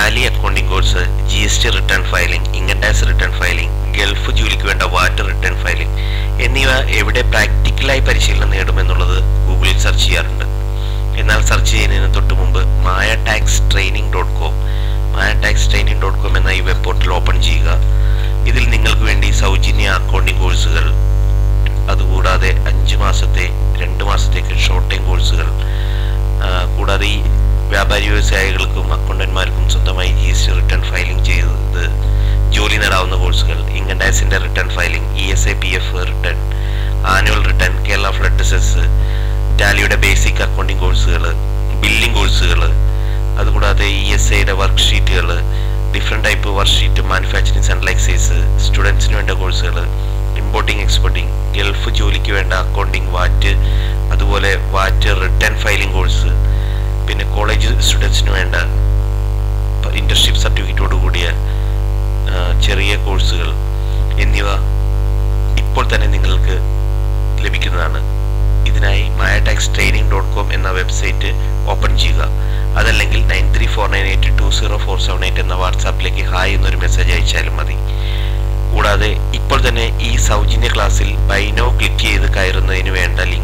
Tally accounting course G S T return filing income tax return filing Gulf ജോലിക്ക് വേണ്ട വാറ്റ് return filing എന്നിവ എവിടെ പ്രാക്ടിക്കലായി പരിശീലനം നേടുമെന്നുള്ളത് ഗൂഗിളിൽ സെർച്ച് ചെയ്യാറുണ്ട് എന്നാൽ സെർച്ച് ചെയ്യുന്നതിന് തൊട്ട് മുമ്പ് Maya tax training dot com Maya tax training dot com എന്ന ഈ വെബ് പോർട്ടൽ ഓപ്പൺ ചെയ്യുക ഇതിൽ നിങ്ങൾക്ക് വേണ്ടി സൗജന്യ അക്കൗണ്ടിംഗ് കോഴ്സുകൾ അതുകൂടാതെ അഞ്ച് മാസത്തെ രണ്ട് മാസത്തേക്ക് ഷോർട്ട് ടൈം കോഴ്സുകൾ ആ, കൂടാതെ ഈ വ്യാപാരി വ്യവസായികൾക്കും അക്കൗണ്ടന്മാർക്കും സ്വന്തമായി G S T return filing ചെയ്ത് ജോലി നേടാവുന്ന കോഴ്സുകൾ ഇൻകം ടാക്സിന്റെ return filing E S A P F return annual return Kerala flood cess ടാലിയുടെ ബേസിക് അക്കൗണ്ടിംഗ് കോഴ്സുകൾ ബില്ലിംഗ് കോഴ്സുകൾ അതുകൂടാതെ ഇ എസ് ഐയുടെ വർക്ക് ഷീറ്റുകൾ different type work sheet manufacturing central excise സ്റ്റുഡൻസിന് വേണ്ട കോഴ്സുകൾ ഇമ്പോർട്ടിംഗ് എക്സ്പോർട്ടിംഗ് ഗൾഫ് ജോലിക്ക് വേണ്ട അക്കൗണ്ടിംഗ് വാറ്റ് അതുപോലെ വാറ്റ് റിട്ടേൺ ഫയലിംഗ് കോഴ്സ് പിന്നെ കോളേജ് സ്റ്റുഡൻസിന് വേണ്ട ഇൻറ്റർഷിപ്പ് സർട്ടിഫിക്കറ്റോട് കൂടിയ ആ, ചെറിയ കോഴ്സുകൾ എന്നിവ ഇപ്പോൾ തന്നെ നിങ്ങൾക്ക് ലഭിക്കുന്നതാണ് ഇതിനായി Maya tax training dot com എന്ന വെബ്സൈറ്റ് ഓപ്പൺ ചെയ്യുക അതല്ലെങ്കിൽ nine three four nine eight two zero four seven eight എന്ന വാട്സാപ്പിലേക്ക് ഹായ് എന്നൊരു മെസ്സേജ് അയച്ചാലും മതി കൂടാതെ ഇപ്പോൾ തന്നെ ഈ സൗജന്യ ക്ലാസ്സിൽ ബൈനോ ക്ലിക്ക് ചെയ്ത് കയറുന്നതിന് വേണ്ട ലിങ്ക്